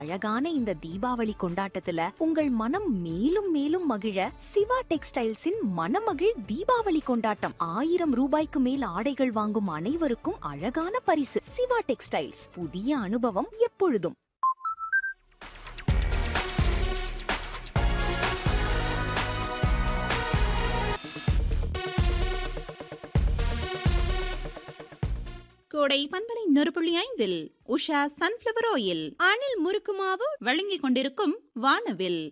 அழகான இந்த தீபாவளி கொண்டாட்டத்துல உங்கள் மனம் மேலும் மேலும் மகிழ சிவா டெக்ஸ்டைல்ஸின் மனமகிழ் தீபாவளி கொண்டாட்டம் ஆயிரம் ரூபாய்க்கு மேல் ஆடைகள் வாங்கும் அனைவருக்கும் அழகான பரிசு சிவா டெக்ஸ்டைல்ஸ் புதிய அனுபவம் எப்பொழுதும் கோடை பண்பலை நொறுப்புள்ளி ஐந்தில் உஷா சன்ஃப்ளவர் ஆயில் அணில் முறுக்கு மாவு வழங்கிக் கொண்டிருக்கும் வானவில்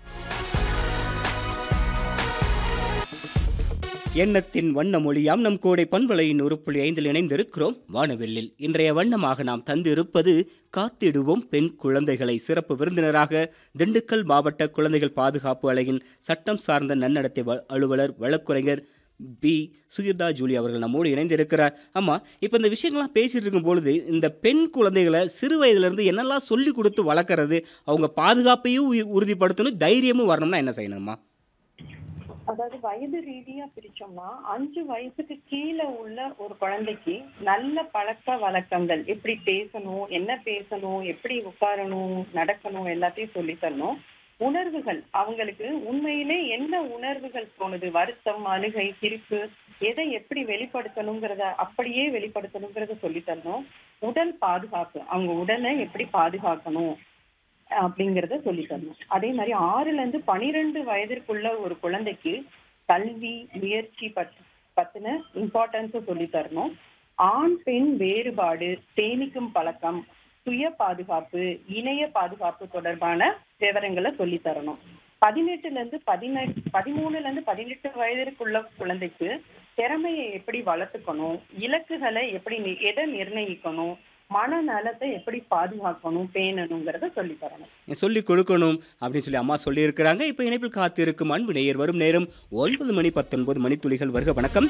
எண்ணத்தின் வண்ண மொழியாம் நம் கோடை பண்பலையின் உருப்புள்ளி ஐந்தில் இணைந்திருக்கிறோம் வானவெல்லில் இன்றைய வண்ணமாக நாம் தந்திருப்பது காத்திடுவோம் பெண் குழந்தைகளை சிறப்பு விருந்தினராக திண்டுக்கல் மாவட்ட குழந்தைகள் பாதுகாப்பு அலையின் சட்டம் சார்ந்த நன்னடத்தை வ- அலுவலர் வழக்குரைஞர் பி சுகிதா ஜூலி அவர்கள் நம்மோடு இணைந்திருக்கிறார் அம்மா இப்போ இந்த விஷயங்கள்லாம் பேசிட்டு இருக்கும் பொழுது இந்த பெண் குழந்தைகளை சிறு வயதிலிருந்து என்னெல்லாம் சொல்லி கொடுத்து வளர்க்குறது அவங்க பாதுகாப்பையும் உ- உறுதிப்படுத்தணும் தைரியமும் வரணும்னா என்ன செய்யணும்மா அதாவது வயது ரீதியா பிரிச்சோம்னா அஞ்சு வயசுக்கு கீழே உள்ள ஒரு குழந்தைக்கு நல்ல பழக்க வழக்கங்கள் எப்படி பேசணும் என்ன பேசணும் எப்படி உட்காரணும் நடக்கணும் எல்லாத்தையும் சொல்லி தரணும் உணர்வுகள் அவங்களுக்கு உண்மையிலே என்ன உணர்வுகள் தோணுது வருத்தம் அழுகை சிரிப்பு எதை எப்படி வெளிப்படுத்தணுங்கிறத அப்படியே வெளிப்படுத்தணுங்கிறத சொல்லி தரணும் உடல் பாதுகாப்பு அவங்க உடலை எப்படி பாதுகாக்கணும் அப்படிங்கறத சொல்லி தரணும் அதே மாதிரி ஆறுல இருந்து பனிரெண்டு வயதிற்குள்ள ஒரு குழந்தைக்கு கல்வி முயற்சி பத் பத்தின இம்பார்ட்டன்ஸ சொல்லி தரணும் ஆண் பெண் வேறுபாடு சேமிக்கும் பழக்கம் சுய பாதுகாப்பு இணைய பாதுகாப்பு தொடர்பான விவரங்களை சொல்லி தரணும் பதினெட்டுல இருந்து பதினெட்டு பதிமூணுல இருந்து பதினெட்டு வயதிற்குள்ள குழந்தைக்கு திறமையை எப்படி வளர்த்துக்கணும் இலக்குகளை எப்படி நி- எதை நிர்ணயிக்கணும் மனநலத்தை எப்படி பாதுகாக்கணும் பேணணுங்கிறத சொல்லி தரணும் சொல்லி கொடுக்கணும் அப்படின்னு சொல்லி அம்மா சொல்லியிருக்கிறாங்க இப்போ இணைப்பில் காத்திருக்கும் அன்பு நேயர் வரும் நேரம் ஒன்பது மணி பத்தொன்பது மணித்துளிகள் வருக வணக்கம்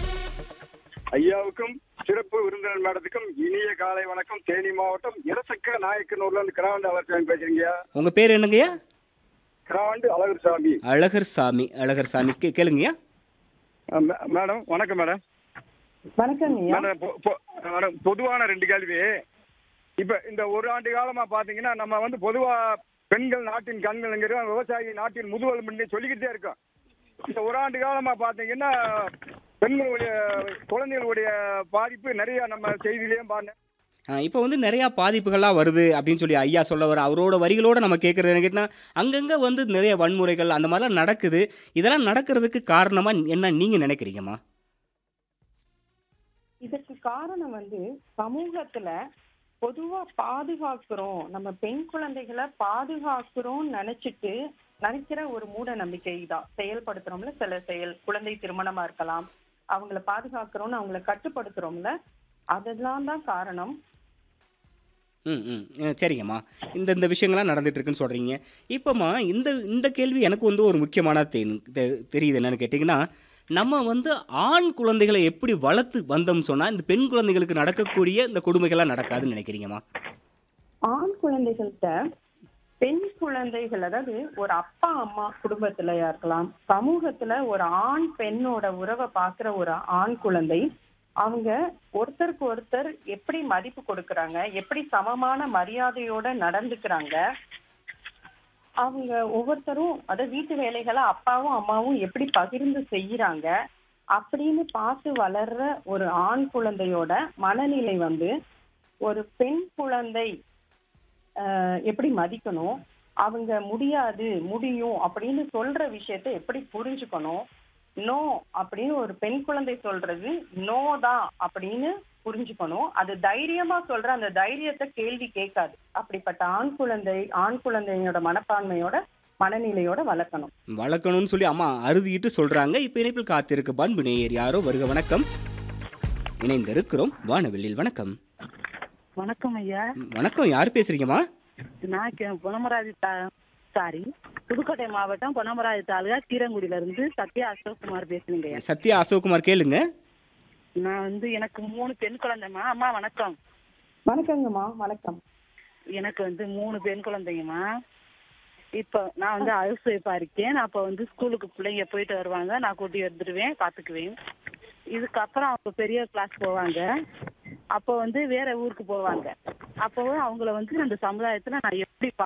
ஐயாவுக்கும் சிறப்பு விருந்தினர் மேடத்துக்கும் இனிய காலை வணக்கம் தேனி மாவட்டம் இடசக்க நாயக்கனூர்ல இருந்து கிராவண்டு அலர்சாமி பேசுறீங்க உங்க பேர் என்னங்கய்யா கிராவண்டு அழகர் சாமி அழகர் சாமி அழகர் சாமி கே கேளுங்கய்யா அஹ் மே- மேடம் வணக்கம் மேடம் வணக்கம் ஐயா மேடம் பொ- பொ- மேடம் பொதுவான ரெண்டு கேள்வி இப்ப இந்த ஒரு ஆண்டு காலமா பாத்தீங்கன்னா நம்ம வந்து பொதுவா பெண்கள் நாட்டின் கண்கள்ங்கிறோம் விவசாயி நாட்டின் முதுகெலும்புன்னு சொல்லிக்கிட்டே இருக்கோம் இந்த ஒரு ஆண்டு காலமா பாத்தீங்கன்னா பெண்களுடைய குழந்தைகளுடைய பாதிப்பு நிறைய நம்ம செய்தியிலையும் பார்த்தேன் இப்போ வந்து நிறையா பாதிப்புகள்லாம் வருது அப்படின்னு சொல்லி ஐயா சொல்ல வர அவரோட வரிகளோட நம்ம கேட்குறது என்ன கேட்டால் அங்கங்கே வந்து நிறைய வன்முறைகள் அந்த மாதிரிலாம் நடக்குது இதெல்லாம் நடக்கிறதுக்கு காரணமாக என்ன நீங்கள் நினைக்கிறீங்கம்மா இதுக்கு காரணம் வந்து சமூகத்துல பொதுவா பாதுகாக்கிறோம் நம்ம பெண் குழந்தைகளை பாதுகாக்கிறோம் நினைச்சிட்டு நினைக்கிற ஒரு மூட நம்பிக்கை தான் செயல்படுத்துறோம்ல சில செயல் குழந்தை திருமணமா இருக்கலாம் அவங்கள பாதுகாக்கிறோம்னு அவங்கள கட்டுப்படுத்துறோம்ல அதெல்லாம் தான் காரணம் ம் ம் அஹ் சரிங்கம்மா இந்த இந்த விஷயங்கள்லாம் நடந்துட்டு இருக்குன்னு சொல்கிறீங்க இப்போம்மா இந்த இந்த கேள்வி எனக்கு வந்து ஒரு முக்கியமான தெ தெ- தெரியுது என்னன்னு கேட்டிங்கன்னா நம்ம வந்து ஆண் குழந்தைகளை எப்படி வளர்த்து வந்தோம்னு சொன்னால் இந்த பெண் குழந்தைகளுக்கு நடக்கக்கூடிய இந்த கொடுமைகள்லாம் நடக்காதுன்னு நினைக்கிறீங்கம்மா ஆண் குழந்தைகள்கிட்ட பெண் குழந்தைகள் அதாவது ஒரு அப்பா அம்மா குடும்பத்திலயா இருக்கலாம் சமூகத்துல ஒரு ஆண் பெண்ணோட உறவை பாக்குற ஒரு ஆண் குழந்தை அவங்க ஒருத்தருக்கு ஒருத்தர் எப்படி மதிப்பு கொடுக்கறாங்க எப்படி சமமான மரியாதையோட நடந்துக்கிறாங்க அவங்க ஒவ்வொருத்தரும் அத வீட்டு வேலைகளை அப்பாவும் அம்மாவும் எப்படி பகிர்ந்து செய்யறாங்க அப்படின்னு பார்த்து வளர்ற ஒரு ஆண் குழந்தையோட மனநிலை வந்து ஒரு பெண் குழந்தை ஆஹ், எப்படி மதிக்கணும் அவங்க முடியாது முடியும் அப்படின்னு சொல்ற விஷயத்தை எப்படி புரிஞ்சுக்கணும் நோ அப்படின்னு ஒரு பெண் குழந்தை சொல்றது நோ தான் அப்படின்னு புரிஞ்சுக்கணும் அது தைரியமா சொல்ற அந்த தைரியத்தை கேள்வி கேட்காது அப்படிப்பட்ட ஆண் குழந்தை ஆண் குழந்தையோட மனப்பான்மையோட மனநிலையோட வளர்க்கணும் வளர்க்கணும்னு சொல்லி அம்மா அறுதிட்டு சொல்கிறாங்க இப்போ இணைப்பில் காத்திருக்கு பண்பு நேயர் யாரோ வருக வணக்கம் இணைந்திருக்கிறோம் வானவெளியில் வணக்கம் வணக்கம் ஐயா ம், வணக்கம் யார் பேசுறீங்கம்மா நான் கே- பொன்னமராஜி தா சாரி புதுக்கோட்டை மாவட்டம் பொன்னமராஜி தாலுகா கீரங்குடியில இருந்து சத்யா அசோக்குமார் பேசுறீங்க ஐயா சத்யா அசோக்குமார் கேளுங்க நான் வந்து எனக்கு மூணு பெண் குழந்தைம்மா அம்மா வணக்கம் வணக்கங்கம்மா வணக்கம் எனக்கு வந்து மூணு பெண் குழந்தைங்கம்மா இப்போ நான் வந்து ஹவுஸ் ஒய்ஃபா இருக்கேன் நான் அப்போ வந்து ஸ்கூலுக்கு பிள்ளைங்க போயிட்டு வருவாங்க நான் கூட்டி எடுத்துடுவேன் பார்த்துக்குவேன் இதுக்கப்புறம் அவங்க பெரிய கிளாஸ் போவாங்க அப்போ வந்து வேற ஊருக்கு போவாங்க அப்போ அவங்கள வந்து அந்த சமுதாயத்துல நான் எப்படி